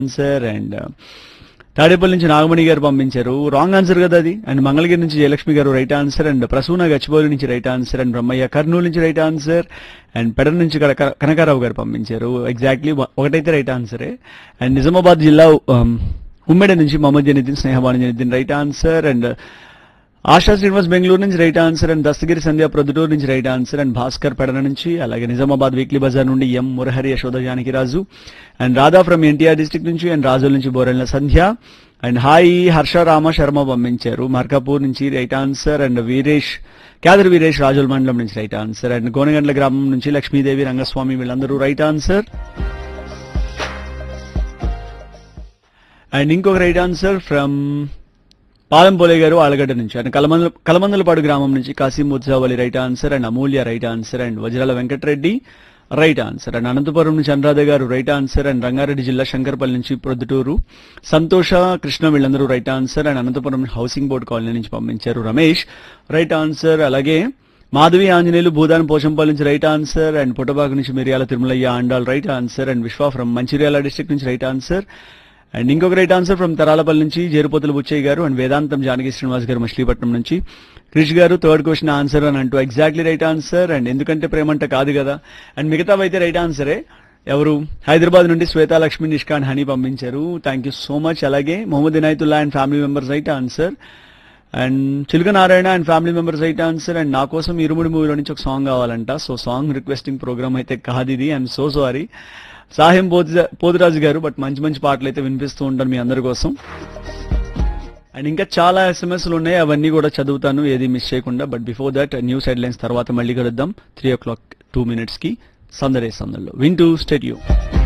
answer and Tadepalli నుంచి నాగమణి గారు పంపించారు రాంగ్ ఆన్సర్ కదా అది అండ్ మంగళగిరి నుంచి జయలక్ష్మి గారు right answer and Prasuna Gachibowli నుంచి right answer and Brahmaiah Kurnool నుంచి రైట్ ఆన్సర్ అండ్ పెడర్ నుంచి కనక- కనకారావు గారు పంపించారు ఎగ్జాక్ట్లీ ఒకటైతే రైట్ ఆన్సరే అండ్ నిజామాబాద్ జిల్లా um, ఉమ్మెడ నుంచి Mohammed Janiddin Snehabanu Janiddin right answer and Asha Srinivas Bengaluru నుంచి right answer and Dastagiri Sandhya Proddatur నుంచి right answer and Bhaskar Pedana నుంచి అలాగే నిజామాబాద్ వీక్లీ బజార్ నుండి M Murahari Yashoda Janakiraju and Radha from NTR district నుంచి అండ్ రాజుల నుంచి బోరెల్ల సంధ్య అండ్ హాయ్ హర్ష రామ శర్మ పంపించారు మార్కాపూర్ నుంచి right answer and Veeresh Kyadar Veeresh Rajula మండలం నుంచి రైట్ ఆన్సర్ అండ్ గోనగండ్ల గ్రామం నుంచి లక్ష్మీదేవి రంగస్వామి వీళ్ళందరూ రైట్ ఆన్సర్ అండ్ ఇంకొక రైట్ ఆన్సర్ ఫ్రమ్ పాలంపోలే గారు ఆలగడ్డ నుంచి అండ్ కలమందల కలమందలపాడు గ్రామం నుంచి Kasim Mutsavali right answer and Amulya right answer and Vajrala Venkatareddy right answer and Anantapur నుంచి అనురాధ గారు రైట్ ఆన్సర్ అండ్ రంగారెడ్డి జిల్లా శంకర్పల్లి నుంచి ప్రొద్దుటూరు సంతోష కృష్ణ వీళ్ళందరూ right answer and Anantapur housing board colony నుంచి పంపించారు రమేష్ రైట్ ఆన్సర్ అలాగే మాధవి ఆంజనేయులు భూదాన్ పోచంపల్లి నుంచి రైట్ ఆన్సర్ అండ్ పుట్టబాగు నుంచి Miriyala Tirumalaiah Andal right answer and Viswa from Mancherial district నుంచి రైట్ ఆన్సర్ అండ్ ఇంకొక రైట్ ఆన్సర్ ఫ్రమ్ తరాలపల్లి నుంచి జేరుపోతుల బుచ్చయ్య గారు అండ్ వేదాంతం జానకి శ్రీనివాస్ గారు మచిలీపట్నం నుంచి క్రిష్ గారు థర్డ్ క్వశ్చన్ ఆన్సర్ అని అంటూ ఎగ్జాక్ట్లీ రైట్ ఆన్సర్ అండ్ ఎందుకంటే ప్రేమంట కాదు కదా అండ్ మిగతావైతే రైట్ ఆన్సరే ఎవరు హైదరాబాద్ నుండి శ్వేతా లక్ష్మి నిష్కాన్ హనీ పంపించారు థ్యాంక్ యూ సో మచ్ అలాగే Mohammed Inayatullah and family members right answer and Chiluka Narayana and family members right answer and నా కోసం ఇరుముడి మూవీలో నుంచి ఒక సాంగ్ కావాలంట సో సాంగ్ రిక్వెస్టింగ్ ప్రోగ్రామ్ అయితే కాదు ఇది ఐఎమ్ సో సారీ సాహిం పోతు పోతురాజు గారు బట్ మంచి మంచి పాటలు అయితే వినిపిస్తూ ఉంటాను మీ అందరి కోసం అండ్ ఇంకా చాలా ఎస్ఎంఎస్లు ఉన్నాయి అవన్నీ కూడా చదువుతాను ఏది మిస్ చేయకుండా but before that news headlines తర్వాత మళ్ళీ కలుద్దాం three o'clock two minutes కి సందడే సందల్లో వింటూ స్టేడియో